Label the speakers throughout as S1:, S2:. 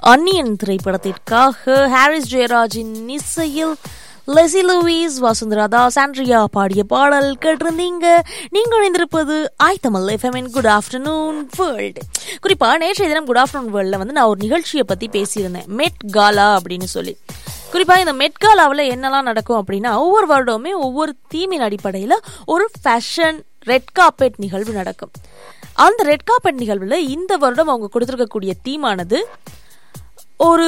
S1: அன்னியன் திரைப்படத்திற்காக ஹாரிஸ் ஜெயராஜின் இசையில் லெசி லூயிஸ் வசுந்தரா சாண்ட்ரியா பாடிய பாடல் கேட்டிருந்தீங்க நீங்கள் இணைந்திருப்பது ஆய் தமிழ் எஃப்எம்என் குட் ஆஃப்டர்நூன் வேர்ல்டு குறிப்பாக நேற்றைய தினம் குட் ஆஃப்டர்நூன் வேர்ல்டில் வந்து நான் ஒரு நிகழ்ச்சியை பற்றி பேசியிருந்தேன் மெட் காலா அப்படின்னு சொல்லி குறிப்பாக இந்த மெட்காலாவில் என்னெல்லாம் நடக்கும் அப்படின்னா ஒவ்வொரு வருடமுமே ஒவ்வொரு தீமின் அடிப்படையில் ஒரு ஃபேஷன் ரெட் கார்பெட் நிகழ்வு நடக்கும் அந்த ரெட் கார்பெட் நிகழ்வில் இந்த வருடம் அவங்க கொடுத்துருக்கக்கூடிய தீமானது ஒரு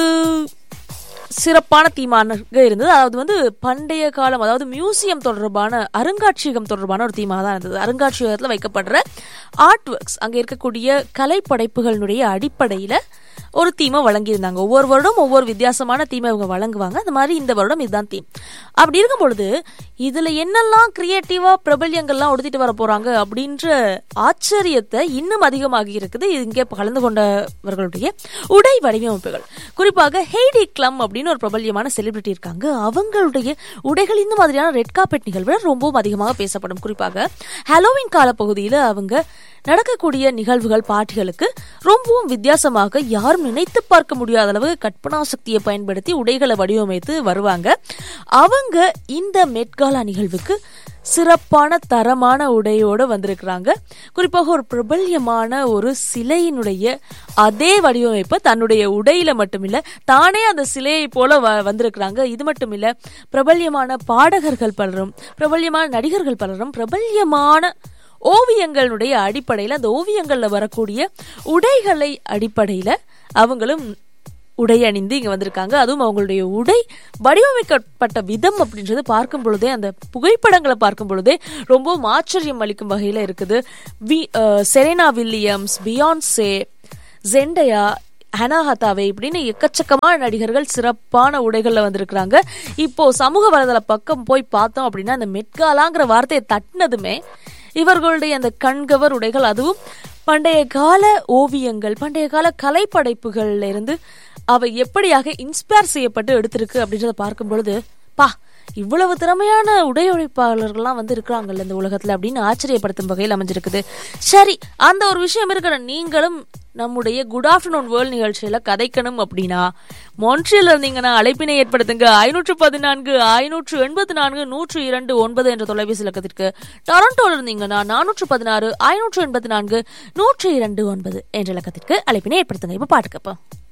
S1: சிறப்பான தீமாக இருந்தது அதாவது வந்து பண்டைய காலம் அதாவது மியூசியம் தொடர்பான அருங்காட்சியகம் தொடர்பான ஒரு தீமாக தான் இருந்தது அருங்காட்சியகத்தில் வைக்கப்படுற ஆர்ட் ஒர்க்ஸ் அங்கே இருக்கக்கூடிய கலைப்படைப்புகளினுடைய அடிப்படையில் ஒரு தீமை வழங்கியிருந்தாங்க ஒவ்வொரு வருடம் ஒவ்வொரு வித்தியாசமான தீமை இவங்க வழங்குவாங்க அந்த மாதிரி இந்த வருடம் இதுதான் தீம் அப்படி இருக்கும் பொழுது இதுல என்னெல்லாம் கிரியேட்டிவா பிரபல்யங்கள்லாம் உடுத்திட்டு வர போறாங்க அப்படின்ற ஆச்சரியத்தை இன்னும் அதிகமாகி இருக்குது இங்கே கலந்து கொண்டவர்களுடைய உடை வடிவமைப்புகள் குறிப்பாக ஹெய்டி கிளம் அப்படின்னு ஒரு பிரபல்யமான செலிபிரிட்டி இருக்காங்க அவங்களுடைய உடைகள் இந்த மாதிரியான ரெட் கார்பெட் நிகழ்வுல ரொம்பவும் அதிகமாக பேசப்படும் குறிப்பாக ஹலோவின் கால பகுதியில் அவங்க நடக்கக்கூடிய நிகழ்வுகள் பாட்டிகளுக்கு ரொம்பவும் வித்தியாசமாக யாரும் நினைத்து பார்க்க முடியாத அளவு கற்பனா சக்தியை பயன்படுத்தி உடைகளை வடிவமைத்து வருவாங்க அவங்க இந்த மெட்காலா நிகழ்வுக்கு சிறப்பான தரமான உடையோடு வந்திருக்கிறாங்க குறிப்பாக ஒரு பிரபல்யமான ஒரு சிலையினுடைய அதே வடிவமைப்பை தன்னுடைய உடையில மட்டுமில்ல தானே அந்த சிலையை போல வ வந்திருக்கிறாங்க இது மட்டும் இல்ல பிரபல்யமான பாடகர்கள் பலரும் பிரபல்யமான நடிகர்கள் பலரும் பிரபல்யமான ஓவியங்களுடைய அடிப்படையில் அந்த ஓவியங்களில் வரக்கூடிய உடைகளை அடிப்படையில் அவங்களும் உடை அணிந்து இங்கே வந்திருக்காங்க அதுவும் அவங்களுடைய உடை வடிவமைக்கப்பட்ட விதம் அப்படின்றது பார்க்கும் பொழுதே அந்த புகைப்படங்களை பார்க்கும் பொழுதே ரொம்பவும் ஆச்சரியம் அளிக்கும் வகையில் இருக்குது வி Serena Williams Beyonce Zendaya Anne Hathaway இப்படின்னு எக்கச்சக்கமான நடிகர்கள் சிறப்பான உடைகளில் வந்திருக்கிறாங்க இப்போ சமூக வலைதள பக்கம் போய் பார்த்தோம் அப்படின்னா அந்த மெட்காலாங்கிற வார்த்தையை தட்டினதுமே இவர்களுடைய அந்த கண்கவர் உடைகள் அதுவும் பண்டைய கால ஓவியங்கள் பண்டைய கால கலைப்படைப்புகள்ல இருந்து அவை எப்படியாக இன்ஸ்பயர் செய்யப்பட்டு எடுத்திருக்கு அப்படின்றத பார்க்கும் பொழுது பா இவ்வளவு திறமையான உடையொழிப்பாளர்கள்லாம் வந்து இருக்கிறாங்கல்ல இந்த உலகத்துல அப்படின்னு ஆச்சரியப்படுத்தும் வகையில் அமைஞ்சிருக்குது சரி அந்த ஒரு விஷயம் இருக்கிற நீங்களும் நம்முடைய குட் ஆஃப்டர்நூன் வேர்ல்ட் நிகழ்ச்சியில கதைக்கணும் அப்படின்னா மொன்ட்ரியல் இருந்தீங்கன்னா அழைப்பினை ஏற்படுத்துங்க ஐநூற்று பதினான்கு ஐநூற்று எண்பத்தி நான்கு நூற்று இரண்டு ஒன்பது என்ற தொலைபேசி இலக்கத்திற்கு டொரண்டோல இருந்தீங்கன்னா நானூற்று பதினாறு ஐநூற்று எண்பத்தி நான்கு நூற்று இரண்டு ஒன்பது என்ற இலக்கத்திற்கு அழைப்பினை ஏற்படுத்துங்க இப்ப பாட்டுக்கப்போ